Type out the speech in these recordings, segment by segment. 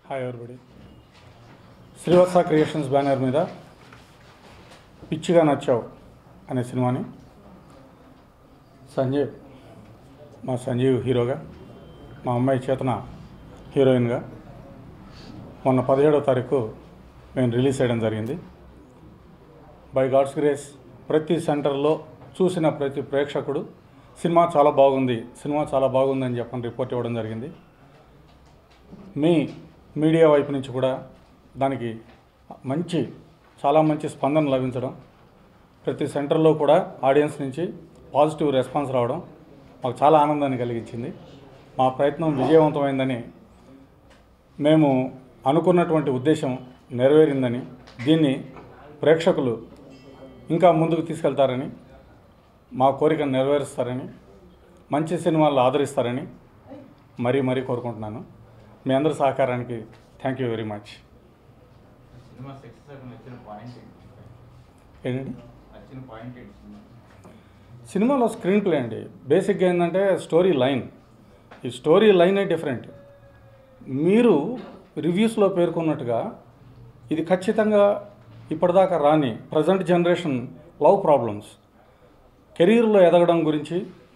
hi everybody Srivatsa creations banner మీద పిచ్చిగా నచ్చావు అనే సినిమాని సంజయ్ మా సంజీవ్ హీరోగా మా అమ్మాయి చేతన హీరోయిన్గా మొన్న పదిహేడవ తారీఖు మేము రిలీజ్ చేయడం జరిగింది బై గాడ్స్ గ్రేస్ ప్రతి సెంటర్లో చూసిన ప్రతి ప్రేక్షకుడు సినిమా చాలా బాగుంది సినిమా చాలా బాగుందని చెప్పని రిపోర్ట్ ఇవ్వడం జరిగింది మీ మీడియా వైపు నుంచి కూడా దానికి మంచి చాలా మంచి స్పందన లభించడం ప్రతి సెంటర్లో కూడా ఆడియన్స్ నుంచి పాజిటివ్ రెస్పాన్స్ రావడం మాకు చాలా ఆనందాన్ని కలిగించింది మా ప్రయత్నం విజయవంతమైందని మేము అనుకున్నటువంటి ఉద్దేశం నెరవేరిందని దీన్ని ప్రేక్షకులు ఇంకా ముందుకు తీసుకెళ్తారని మా కోరికను నెరవేరుస్తారని మంచి సినిమాలు ఆదరిస్తారని మరీ మరీ కోరుకుంటున్నాను మీ అందరి సహకారానికి థ్యాంక్ యూ వెరీ మచ్ సినిమా సక్సెస్ అవ్వడం వచ్చిన పాయింట్ ఏంటి ఏంటండి వచ్చిన పాయింట్ ఏంటి సినిమా సినిమాలో స్క్రీన్ ప్లే అండి బేసిక్గా ఏంటంటే స్టోరీ లైన్ ఈ స్టోరీ లైనే డిఫరెంట్ మీరు రివ్యూస్లో పేర్కొన్నట్టుగా ఇది ఖచ్చితంగా ఇప్పటిదాకా రాని ప్రజెంట్ జనరేషన్ లవ్ ప్రాబ్లమ్స్ కెరీర్లో ఎదగడం గురించి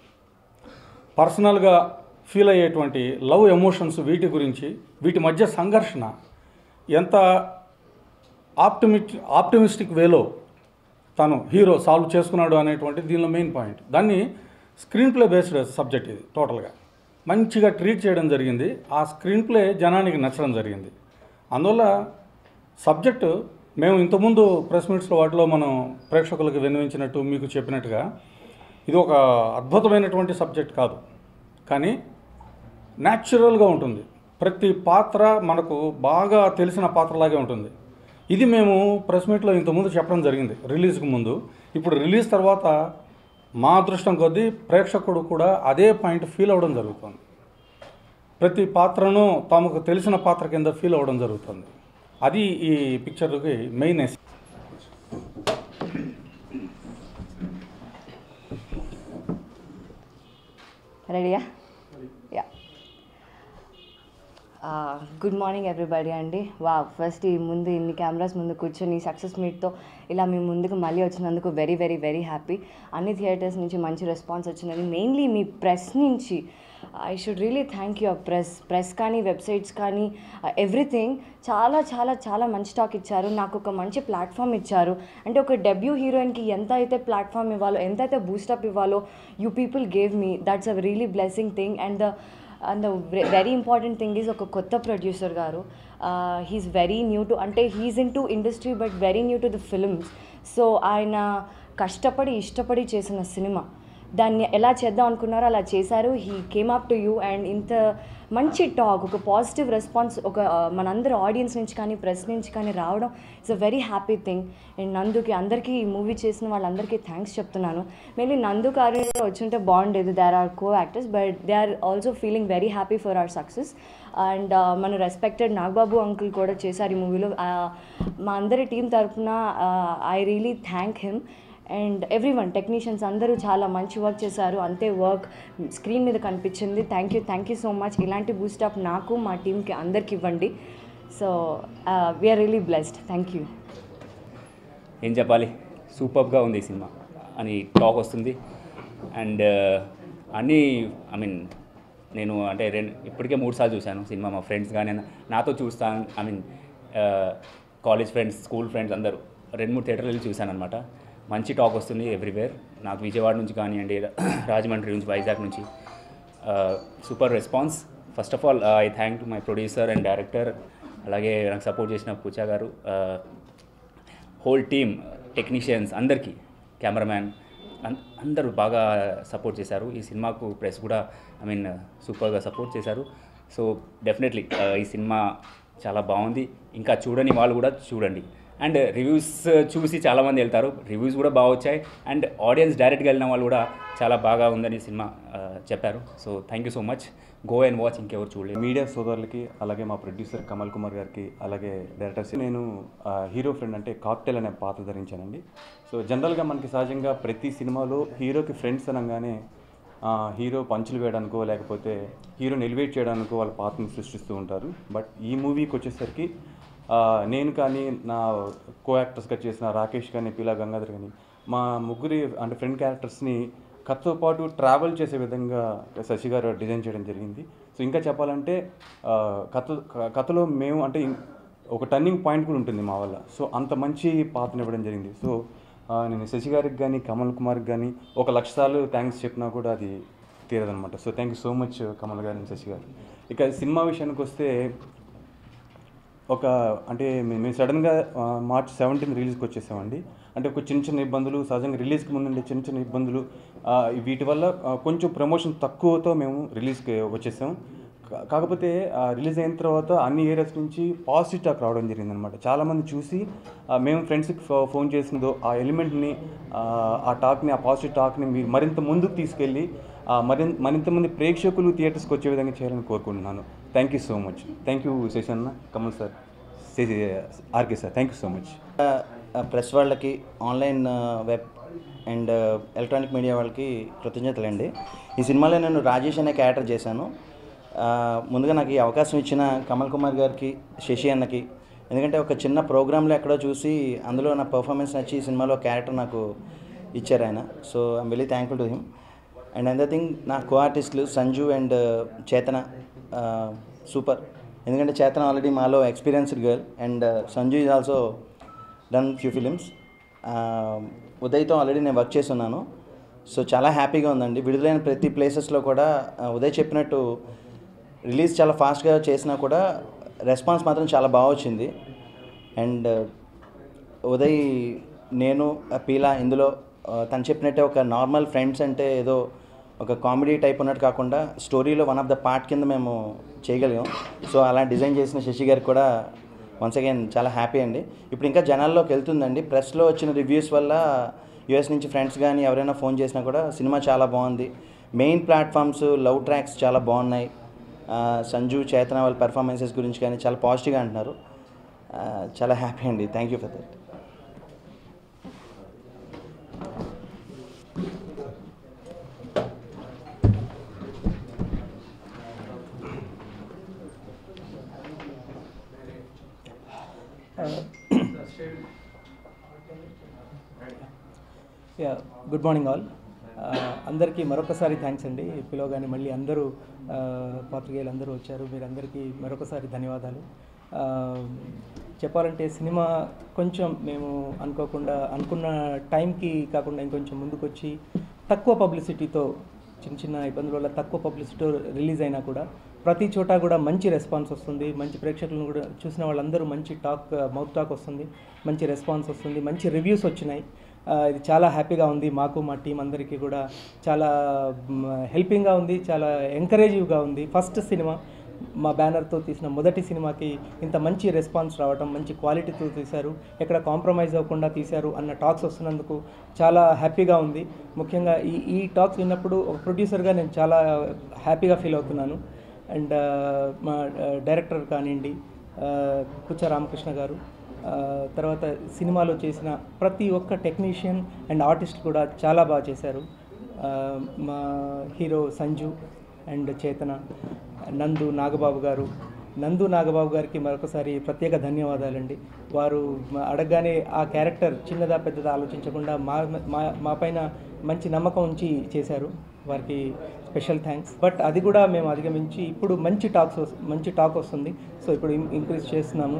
పర్సనల్గా ఫీల్ అయ్యేటువంటి లవ్ ఎమోషన్స్ వీటి గురించి వీటి మధ్య సంఘర్షణ ఎంత ఆప్టిమిట్ ఆప్టిమిస్టిక్ వేలో తను హీరో సాల్వ్ చేసుకున్నాడు అనేటువంటి దీనిలో మెయిన్ పాయింట్ దాన్ని స్క్రీన్ ప్లే బేస్డ్ సబ్జెక్ట్ ఇది టోటల్గా మంచిగా ట్రీట్ చేయడం జరిగింది ఆ స్క్రీన్ ప్లే జనానికి నచ్చడం జరిగింది అందువల్ల సబ్జెక్టు మేము ఇంతకుముందు ప్రెస్ మీట్స్లో వాటిలో మనం ప్రేక్షకులకు విన్నవించినట్టు మీకు చెప్పినట్టుగా ఇది ఒక అద్భుతమైనటువంటి సబ్జెక్ట్ కాదు కానీ న్యాచురల్గా ఉంటుంది ప్రతి పాత్ర మనకు బాగా తెలిసిన పాత్రలాగే ఉంటుంది ఇది మేము ప్రెస్ మీట్లో ఇంతకుముందు చెప్పడం జరిగింది రిలీజ్కి ముందు ఇప్పుడు రిలీజ్ తర్వాత మా అదృష్టం కొద్దీ ప్రేక్షకుడు కూడా అదే పాయింట్ ఫీల్ అవ్వడం జరుగుతుంది ప్రతి పాత్రను తమకు తెలిసిన పాత్ర కింద ఫీల్ అవ్వడం జరుగుతుంది అది ఈ పిక్చర్కి మెయిన్ ఎస్ రెడీయా యా గుడ్ మార్నింగ్ ఎవ్రీబడి అండి వా ఫస్ట్ ఈ ముందు ఇన్ని కెమెరాస్ ముందు కూర్చొని సక్సెస్ మీట్తో ఇలా మీ ముందుకు మళ్ళీ వచ్చినందుకు వెరీ వెరీ వెరీ హ్యాపీ అన్ని థియేటర్స్ నుంచి మంచి రెస్పాన్స్ వచ్చినది మెయిన్లీ మీ ప్రెస్ నుంచి I should really thank you press press కానీ వెబ్సైట్స్ కానీ ఎవ్రీథింగ్ చాలా చాలా చాలా మంచి టాక్ ఇచ్చారు నాకు ఒక మంచి ప్లాట్ఫామ్ ఇచ్చారు అంటే ఒక డెబ్యూ హీరోయిన్కి ఎంత అయితే ప్లాట్ఫామ్ ఇవ్వాలో ఎంత అయితే బూస్టప్ ఇవ్వాలో you people gave me that's a really blessing thing and the and the very important thing is ఒక కొత్త ప్రొడ్యూసర్ గారు హీస్ వెరీ న్యూ టు అంటే he's into industry but very new to the films so ఆయన కష్టపడి ఇష్టపడి చేసిన cinema దాన్ని ఎలా చేద్దాం అనుకున్నారో అలా చేశారు he came up to you and ఇంత మంచి టాక్ ఒక పాజిటివ్ రెస్పాన్స్ ఒక ఆ, మనందరి ఆడియన్స్ నుంచి కానీ ప్రెస్ నుంచి కానీ రావడం it's a very happy thing and నందుకి అందరికీ ఈ మూవీ చేసిన వాళ్ళందరికీ థ్యాంక్స్ చెప్తున్నాను మేబీ నందు కార్యంలో వచ్చుంటే బాగుండేది there are co actors but they are also feeling very happy for our success and మన రెస్పెక్టెడ్ నాగబాబు అంకుల్ కూడా చేశారు ఈ మూవీలో మా అందరి టీం తరఫున I really thank him and everyone technicians అందరూ చాలా మంచి వర్క్ చేశారు అంతే వర్క్ స్క్రీన్ మీద కనిపించింది thank you thank you so much ఇలాంటి బూస్టప్ నాకు మా టీంకి అందరికి ఇవ్వండి so we're really blessed thank you ఏం చెప్పాలి సూపర్గా ఉంది ఈ సినిమా అని టాక్ వస్తుంది అండ్ అన్నీ ఐ మీన్ నేను అంటే రెండు ఇప్పటికే మూడు సార్లు చూశాను సినిమా మా ఫ్రెండ్స్ కానీ నాతో చూస్తాను I mean college friends school friends అందరూ రెండు మూడు థియేటర్లు వెళ్ళి చూశాను అనమాట మంచి టాక్ వస్తుంది ఎవ్రీవేర్ నాకు విజయవాడ నుంచి కానివ్వండి రాజమండ్రి నుంచి వైజాగ్ నుంచి super response first of all I thank to my producer and director అలాగే నాకు సపోర్ట్ చేసిన Pooja garu whole team technicians అందరికీ కెమెరామ్యాన్ అన్- అందరూ బాగా సపోర్ట్ చేశారు ఈ సినిమాకు ప్రెస్ కూడా ఐ మీన్ సూపర్గా సపోర్ట్ చేశారు సో డెఫినెట్లీ ఈ సినిమా చాలా బాగుంది ఇంకా చూడని వాళ్ళు కూడా చూడండి అండ్ రివ్యూస్ చూసి చాలామంది వెళ్తారు రివ్యూస్ కూడా బాగా వచ్చాయి అండ్ ఆడియన్స్ డైరెక్ట్గా వెళ్ళిన వాళ్ళు కూడా చాలా బాగా ఉందని సినిమా ఆ, చెప్పారు so thank you so much go and watch ఇంకెవరు చూడలేదు మీడియా సోదరులకి అలాగే మా ప్రొడ్యూసర్ కమల్ కుమార్ గారికి అలాగే డైరెక్టర్స్ నేను ఆ, హీరో ఫ్రెండ్ అంటే కాక్టైల్ అనే పాత్ర ధరించానండి సో జనరల్గా మనకి సహజంగా ప్రతి సినిమాలో హీరోకి ఫ్రెండ్స్ అనగానే ఆ, హీరో పంచులు వేయడానికో లేకపోతే హీరోని ఎలివేట్ చేయడానికో వాళ్ళ పాత్రను సృష్టిస్తూ ఉంటారు బట్ ఈ మూవీకి వచ్చేసరికి ఆ, నేను కానీ నా కో యాక్టర్స్గా చేసిన రాకేష్ కానీ పిలా గంగాధర్ కానీ మా ముగ్గురి అంటే ఫ్రెండ్ క్యారెక్టర్స్ని కథతో పాటు ట్రావెల్ చేసే విధంగా శశి గారు డిజైన్ చేయడం జరిగింది సో ఇంకా చెప్పాలంటే ఆ, కథ క- కథలో మేము అంటే ఇం- ఒక టర్నింగ్ పాయింట్ కూడా ఉంటుంది మా వల్ల సో అంత మంచి పాత్రను ఇవ్వడం జరిగింది సో ఆ, నేను శశి గారికి కానీ కమల్ కుమార్కి కానీ ఒక లక్ష సార్లు థ్యాంక్స్ చెప్పినా కూడా అది తీరదనమాట so thank you so much Kamal garu and Shashi గారు ఇక సినిమా విషయానికి వస్తే ఒక అంటే మే- మేము సడన్గా ఆ, మార్చ్ సెవెంటీన్ రిలీజ్కి వచ్చేసామండి అంటే ఒక చిన్న చిన్న ఇబ్బందులు సహజంగా రిలీజ్కి ముందు ఉండే చిన్న చిన్న ఇబ్బందులు ఆ, వీటి వల్ల ఆ, కొంచెం ప్రమోషన్ తక్కువతో మేము రిలీజ్కి వచ్చేసాం కా- కాకపోతే ఆ, రిలీజ్ అయిన తర్వాత అన్ని ఏరియాస్ నుంచి పాజిటివ్ టాక్ రావడం జరిగిందనమాట చాలామంది చూసి ఆ, మేము ఫ్రెండ్స్కి ఫో- ఫోన్ చేసిందో ఆ ఎలిమెంట్ని ఆ, ఆ టాక్ని ఆ పాజిటివ్ టాక్ని మీరు మరింత ముందుకు తీసుకెళ్ళి ఆ, మరింత మరింత మంది ప్రేక్షకులు థియేటర్స్కి వచ్చే విధంగా చేయాలని కోరుకుంటున్నాను thank you so much thank you Seshanna Kamal sir Seshi RK sir thank you so much press వాళ్ళకి online web and electronic media వాళ్ళకి కృతజ్ఞతలండి ఈ సినిమాలో నేను రాజేష్ అనే క్యారెక్టర్ చేశాను ఆ, ముందుగా నాకు ఈ అవకాశం ఇచ్చిన కమల్ కుమార్ గారికి శశి అన్నకి ఎందుకంటే ఒక చిన్న ప్రోగ్రాంలో ఎక్కడో చూసి అందులో నా పర్ఫార్మెన్స్ నచ్చి ఈ సినిమాలో క్యారెక్టర్ నాకు ఇచ్చారు ఆయన so I'm very thankful to him and another thing నా కో ఆర్టిస్టులు సంజు అండ్ చేతన సూపర్ ఎందుకంటే చేతన ఆల్రెడీ మాలో experienced girl and Sanju is also done few films ఉదయ్తో ఆల్రెడీ నేను వర్క్ చేసి ఉన్నాను సో చాలా హ్యాపీగా ఉందండి విడుదలైన ప్రతి ప్లేసెస్లో కూడా ఆ, ఉదయ్ చెప్పినట్టు రిలీజ్ చాలా ఫాస్ట్గా చేసినా కూడా రెస్పాన్స్ మాత్రం చాలా బాగా వచ్చింది అండ్ ఉదయ్ నేను ఆ పీలా ఇందులో ఆ, తను చెప్పినట్టే ఒక నార్మల్ ఫ్రెండ్స్ అంటే ఏదో ఒక కామెడీ టైప్ ఉన్నట్టు కాకుండా స్టోరీలో వన్ ఆఫ్ ద పార్ట్ కింద మేము చేయగలిగాం సో అలా డిజైన్ చేసిన శశి గారికి కూడా వన్స్ అగైన్ చాలా హ్యాపీ అండి ఇప్పుడు ఇంకా జనాల్లోకి వెళ్తుందండి ప్రెస్లో వచ్చిన రివ్యూస్ వల్ల యూఎస్ నుంచి ఫ్రెండ్స్ కానీ ఎవరైనా ఫోన్ చేసినా కూడా సినిమా చాలా బాగుంది మెయిన్ ప్లాట్ఫామ్స్ లవ్ ట్రాక్స్ చాలా బాగున్నాయి ఆ, సంజు చేతన వాళ్ళ పెర్ఫార్మెన్సెస్ గురించి కానీ చాలా పాజిటివ్గా అంటున్నారు ఆ, చాలా హ్యాపీ అండి thank you for that yeah good morning all అందరికీ మరొకసారి థ్యాంక్స్ అండి పిలవగానే మళ్ళీ అందరూ ఆ, పాత్రికేయులు అందరూ వచ్చారు మీరందరికీ మరొకసారి ధన్యవాదాలు ఆ, చెప్పాలంటే సినిమా కొంచెం మేము అనుకోకుండా అనుకున్న టైంకి కాకుండా ఇంకొంచెం ముందుకొచ్చి తక్కువ పబ్లిసిటీతో చిన్న చిన్న ఇబ్బందుల వల్ల తక్కువ పబ్లిసిటీ రిలీజ్ అయినా కూడా ప్రతి చోట కూడా మంచి రెస్పాన్స్ వస్తుంది మంచి ప్రేక్షకులను కూడా చూసిన వాళ్ళందరూ మంచి టాక్ మౌత్ టాక్ వస్తుంది మంచి రెస్పాన్స్ వస్తుంది మంచి రివ్యూస్ వచ్చినాయి ఆ, ఇది చాలా హ్యాపీగా ఉంది మాకు మా టీం అందరికీ కూడా చాలా హెల్పింగ్గా ఉంది చాలా ఎంకరేజివ్గా ఉంది ఫస్ట్ సినిమా మా బ్యానర్తో తీసిన మొదటి సినిమాకి ఇంత మంచి రెస్పాన్స్ రావటం మంచి క్వాలిటీతో తీశారు ఎక్కడ కాంప్రమైజ్ అవ్వకుండా తీశారు అన్న టాక్స్ వస్తున్నందుకు చాలా హ్యాపీగా ఉంది ముఖ్యంగా ఈ ఈ టాక్స్ విన్నప్పుడు ఒక ప్రొడ్యూసర్గా నేను చాలా హ్యాపీగా ఫీల్ అవుతున్నాను అండ్ మా డైరెక్టర్ కానివ్వండి ఆ, పుచ్చ రామకృష్ణ గారు ఆ, తర్వాత సినిమాలో చేసిన ప్రతి ఒక్క టెక్నీషియన్ అండ్ ఆర్టిస్ట్ కూడా చాలా బాగా చేశారు ఆ, మా హీరో సంజు అండ్ చేతన నందు నాగబాబు గారు నందు నాగబాబు గారికి మరొకసారి ప్రత్యేక ధన్యవాదాలండి వారు మ- అడగగానే ఆ క్యారెక్టర్ చిన్నదా పెద్దదా ఆలోచించకుండా మా మా మా పైన మంచి నమ్మకం ఉంచి చేశారు వారికి స్పెషల్ థ్యాంక్స్ బట్ అది కూడా మేము అధిగమించి ఇప్పుడు మంచి టాక్స్ వస్- మంచి టాక్ వస్తుంది సో ఇప్పుడు ఇం- ఇంక్రీజ్ చేస్తున్నాము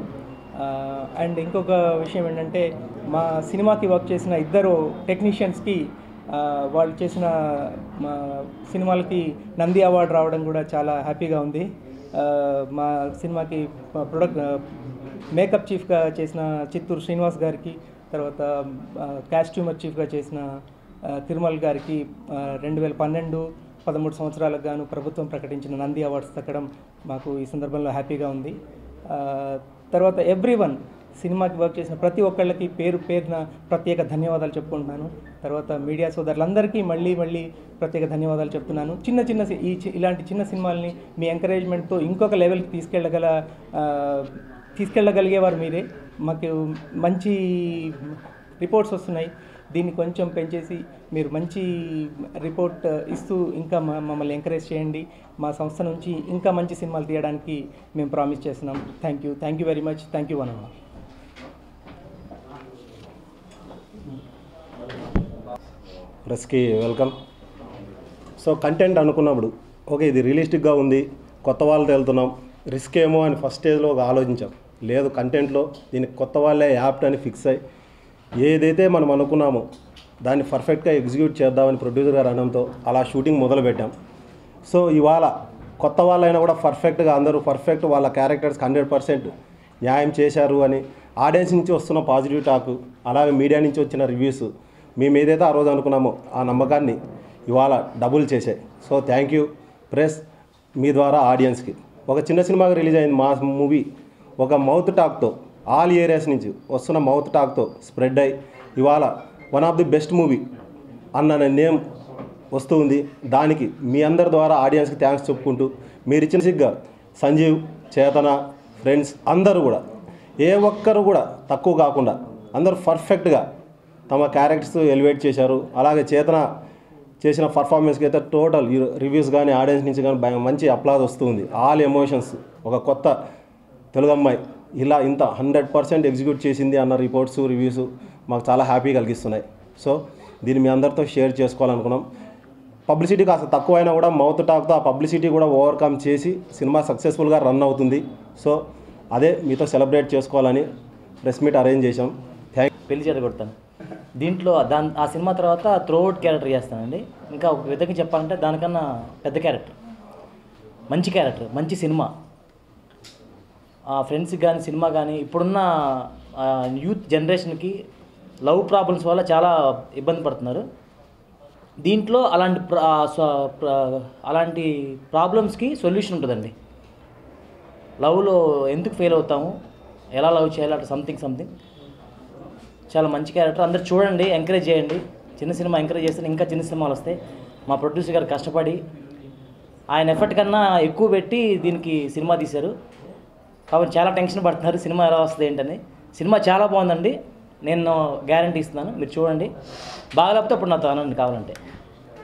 అండ్ ఇంకొక విషయం ఏంటంటే మా సినిమాకి వర్క్ చేసిన ఇద్దరు టెక్నీషియన్స్కి ఆ, వాళ్ళు చేసిన మా సినిమాలకి నంది అవార్డు రావడం కూడా చాలా హ్యాపీగా ఉంది ఆ, మా సినిమాకి ప్రొడక్ట్ మేకప్ చీఫ్గా చేసిన చిత్తూరు శ్రీనివాస్ గారికి తర్వాత కాస్ట్యూమర్ చీఫ్గా చేసిన ఆ, తిరుమల్ గారికి రెండు వేల పన్నెండు పదమూడు సంవత్సరాలకు గాను ప్రభుత్వం ప్రకటించిన నంది అవార్డ్స్ దక్కడం మాకు ఈ సందర్భంలో హ్యాపీగా ఉంది ఆ, తర్వాత ఎవ్రీ వన్ సినిమాకి వర్క్ చేసిన ప్రతి ఒక్కళ్ళకి పేరు పేరున ప్రత్యేక ధన్యవాదాలు చెప్పుకుంటున్నాను తర్వాత మీడియా సోదరులందరికీ మళ్ళీ మళ్ళీ ప్రత్యేక ధన్యవాదాలు చెప్తున్నాను చిన్న చిన్న సి- ఈ చి- ఇలాంటి చిన్న సినిమాల్ని మీ ఎంకరేజ్మెంట్తో ఇంకొక లెవెల్కి తీసుకెళ్ళగల ఆ, తీసుకెళ్ళగలిగేవారు మీరే మాకు మంచి రిపోర్ట్స్ వస్తున్నాయి దీన్ని కొంచెం పెంచేసి మీరు మంచి రిపోర్ట్ ఇస్తూ ఇంకా మ- మమ్మల్ని ఎంకరేజ్ చేయండి మా సంస్థ నుంచి ఇంకా మంచి సినిమాలు తీయడానికి మేము ప్రామిస్ చేస్తున్నాం thank you thank you very much thank you one ప్రెస్కి వెల్కమ్ సో కంటెంట్ అనుకున్నప్పుడు ఓకే ఇది రియలిస్టిక్గా ఉంది కొత్త వాళ్ళతో వెళ్తున్నాం రిస్క్ ఏమో అని ఫస్ట్ స్టేజ్లో ఒక ఆలోచించాం లేదు కంటెంట్లో దీనికి కొత్త వాళ్ళే యాప్ట్ అని ఫిక్స్ అయ్యి ఏదైతే మనం అనుకున్నామో దాన్ని పర్ఫెక్ట్గా ఎగ్జిక్యూట్ చేద్దామని ప్రొడ్యూసర్ గారు అనడంతో అలా షూటింగ్ మొదలుపెట్టాం సో ఇవాళ కొత్త వాళ్ళైనా కూడా పర్ఫెక్ట్గా అందరూ పర్ఫెక్ట్ వాళ్ళ క్యారెక్టర్స్కి హండ్రెడ్ పర్సెంట్ న్యాయం చేశారు అని ఆడియన్స్ నుంచి వస్తున్న పాజిటివ్ టాక్ అలాగే మీడియా నుంచి వచ్చిన రివ్యూస్ మేము ఏదైతే ఆ రోజు అనుకున్నామో ఆ నమ్మకాన్ని ఇవాళ డబుల్ చేశాయి సో థ్యాంక్ యూ ప్రెస్ మీ ద్వారా ఆడియన్స్కి ఒక చిన్న సినిమాగా రిలీజ్ అయింది మా మూవీ ఒక మౌత్ టాక్తో ఆల్ ఏరియాస్ నుంచి వస్తున్న మౌత్ టాక్తో స్ప్రెడ్ అయ్యి ఇవాళ one of the best movie అన్న నేమ్ వస్తుంది దానికి మీ అందరి ద్వారా ఆడియన్స్కి థ్యాంక్స్ చెప్పుకుంటూ మీరు ఇచ్చిన సిగ్గా సంజీవ్ చేతన ఫ్రెండ్స్ అందరూ కూడా ఏ ఒక్కరు కూడా తక్కువ కాకుండా అందరూ పర్ఫెక్ట్గా తమ క్యారెక్టర్స్ ఎలివేట్ చేశారు అలాగే చేతన చేసిన పర్ఫార్మెన్స్కి అయితే టోటల్ రివ్యూస్ కానీ ఆడియన్స్ నుంచి కానీ భయం- మంచి అప్లాజ్ వస్తుంది ఆల్ ఎమోషన్స్ ఒక కొత్త తెలుగు అమ్మాయి ఇలా ఇంత హండ్రెడ్ పర్సెంట్ ఎగ్జిక్యూట్ చేసింది అన్న రిపోర్ట్స్ రివ్యూస్ మాకు చాలా హ్యాపీ కలిగిస్తున్నాయి సో దీన్ని మీ అందరితో షేర్ చేసుకోవాలనుకున్నాం పబ్లిసిటీ కాస్త తక్కువైనా కూడా మౌత్ టాక్తో ఆ పబ్లిసిటీ కూడా ఓవర్కమ్ చేసి సినిమా సక్సెస్ఫుల్గా రన్ అవుతుంది సో అదే మీతో సెలబ్రేట్ చేసుకోవాలని ప్రెస్ మీట్ అరేంజ్ చేశాం థ్యాంక్ పెళ్లి చేత కొడతాను దీంట్లో దాని ఆ సినిమా తర్వాత త్రోఅవుట్ క్యారెక్టర్ చేస్తానండి ఇంకా ఒక విధంగా చెప్పాలంటే దానికన్నా పెద్ద క్యారెక్టర్ మంచి క్యారెక్టర్ మంచి సినిమా ఆ ఫ్రెండ్స్కి కానీ సినిమా కానీ ఇప్పుడున్న ఆ, యూత్ జనరేషన్కి లవ్ ప్రాబ్లమ్స్ వల్ల చాలా ఇబ్బంది పడుతున్నారు దీంట్లో అలాంటి ప్ర- ఆ, స్వ- ప్ర- అలాంటి ప్రాబ్లమ్స్కి సొల్యూషన్ ఉంటుందండి లవ్లో ఎందుకు ఫెయిల్ అవుతాము ఎలా లవ్ చేయాలి అట్లా సంథింగ్ సంథింగ్ చాలా మంచి క్యారెక్టర్ అందరు చూడండి ఎంకరేజ్ చేయండి చిన్న సినిమా ఎంకరేజ్ చేస్తే ఇంకా చిన్న సినిమాలు వస్తాయి మా ప్రొడ్యూసర్ గారు కష్టపడి ఆయన ఎఫర్ట్ కన్నా ఎక్కువ పెట్టి దీనికి సినిమా తీశారు కాబట్టి చాలా టెన్షన్ పడుతున్నారు సినిమా ఎలా వస్తుంది ఏంటని సినిమా చాలా బాగుందండి నేను గ్యారంటీ ఇస్తున్నాను మీరు చూడండి బాగాలేకపోతే అప్పుడు నాతో అనండి కావాలంటే